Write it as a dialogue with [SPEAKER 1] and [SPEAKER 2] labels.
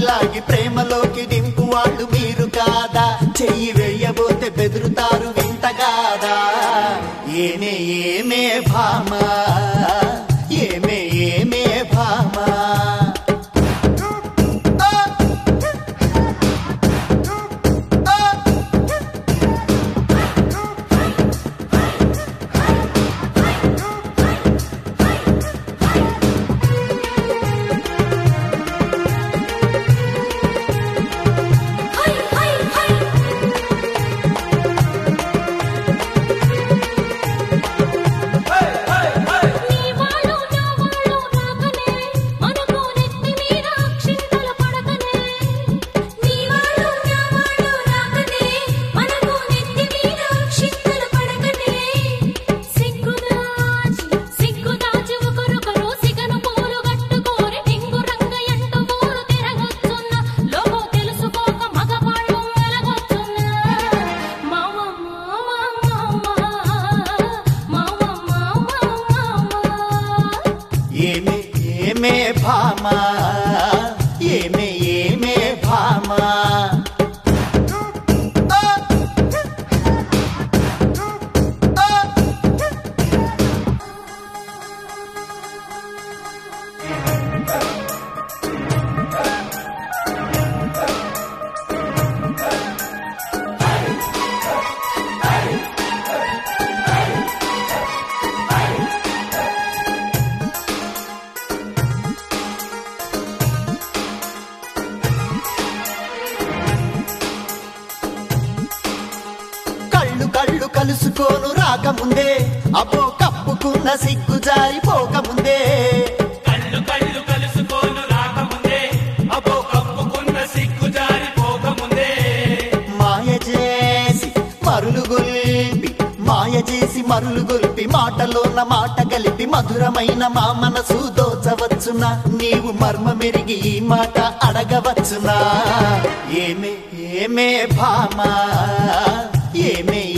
[SPEAKER 1] లాగి ప్రేమలోకి దింపు వాళ్ళు మీరు కాదా చెయ్యి వేయబోతే బెదురుతారు వింతగాదా ఏమే ఏమే భామా ఏమే ఏమే భామా
[SPEAKER 2] హై హై హై నీ వాళ్ళు నా వాళ్ళు రాకనే మనకు నెత్తి మీద అక్షింతలు పడకనే నీ వాళ్ళు నా వాళ్ళు రాకనే మనకు నెత్తి మీద అక్షింతలు పడకనే సిగ్గుదాచి సిగ్గుదాచి ఒకరొకరు సిగను పూలు కట్టుకోరి టింగు రంగయంటూ ఊరు తిరగొచ్చున్న లోకం తెలుసుకోక మగవాళ్ళు వెలగొచ్చున్న మామ మామ మామ మామ
[SPEAKER 1] ఏమే ఏమే భామా ఏమే ఏమే భామా కళ్ళు కళ్ళు కలుసుకోను రాకముందే అబ్బో కప్పుకున్న సిగ్గు జారిపోకముందే
[SPEAKER 3] కళ్ళు కళ్ళు కలుసుకోను రాకముందే అబ్బో కప్పుకున్న సిగ్గు జారిపోకముందే
[SPEAKER 1] మాయ చేసి మరులు గొల్పి మాయ చేసి మరులు గొల్పి మాటలోన మాట కలిపి మధురమైన మా మనసు దోచవచ్చునా నీవు మర్మ మెరిగి ఈ మాట అడగవచ్చునా ఏమే ఏమే భామా ఏమే